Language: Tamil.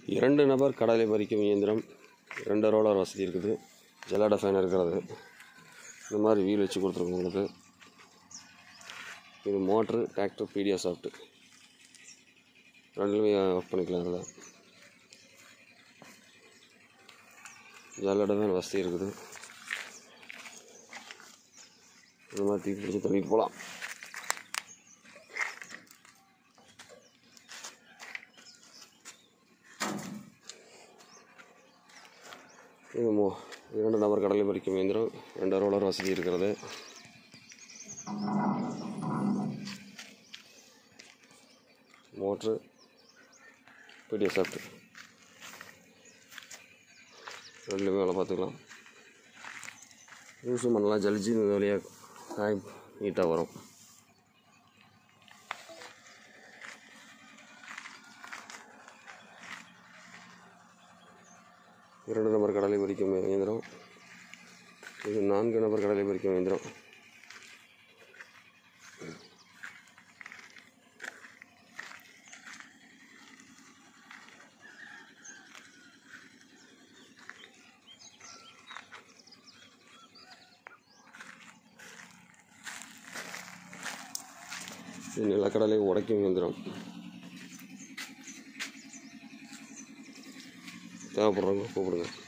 இரண்டு நபர் கடலை பறிக்கும் இயந்திரம் ரெண்டு ரோலர் வசதி இருக்குது ஜெலாடா ஃபேன் இருக்கிறது இந்த மாதிரி வீல் வச்சு கொடுத்துருக்கோம் உங்களுக்கு இது மோட்ரு டிராக்டர் பீடியா சாஃப்ட்டு ரெண்டுலையுமே ஒர்க் பண்ணிக்கலாம் அதில் ஜல்லடை ஃபேன் வசதி இருக்குது இந்த மாதிரி தூக்கி பிடிச்சி தள்ளிட்டு போகலாம் இது மோ இரண்டு நபர் கடலை பறிக்கும் இயந்திரம் ரெண்டு ரோலர் வசதி இருக்கிறது மோட்ரு பிடிஎ சாப்பிட்டு ரெண்டுலேயுமே வேலை பார்த்துக்கலாம் யூஸும் பண்ணலாம் ஜலிச்சு இந்த வழியாக காய் நீட்டாக வரும் இரண்டு நபர் கடலை பறிக்கும் இயந்திரம் இது நான்கு நபர் கடலை பறிக்கும் இயந்திரம் இது நிலக்கடலை உடைக்கும் இயந்திரம் தேவைப்படுறவங்க கூப்பிடுங்க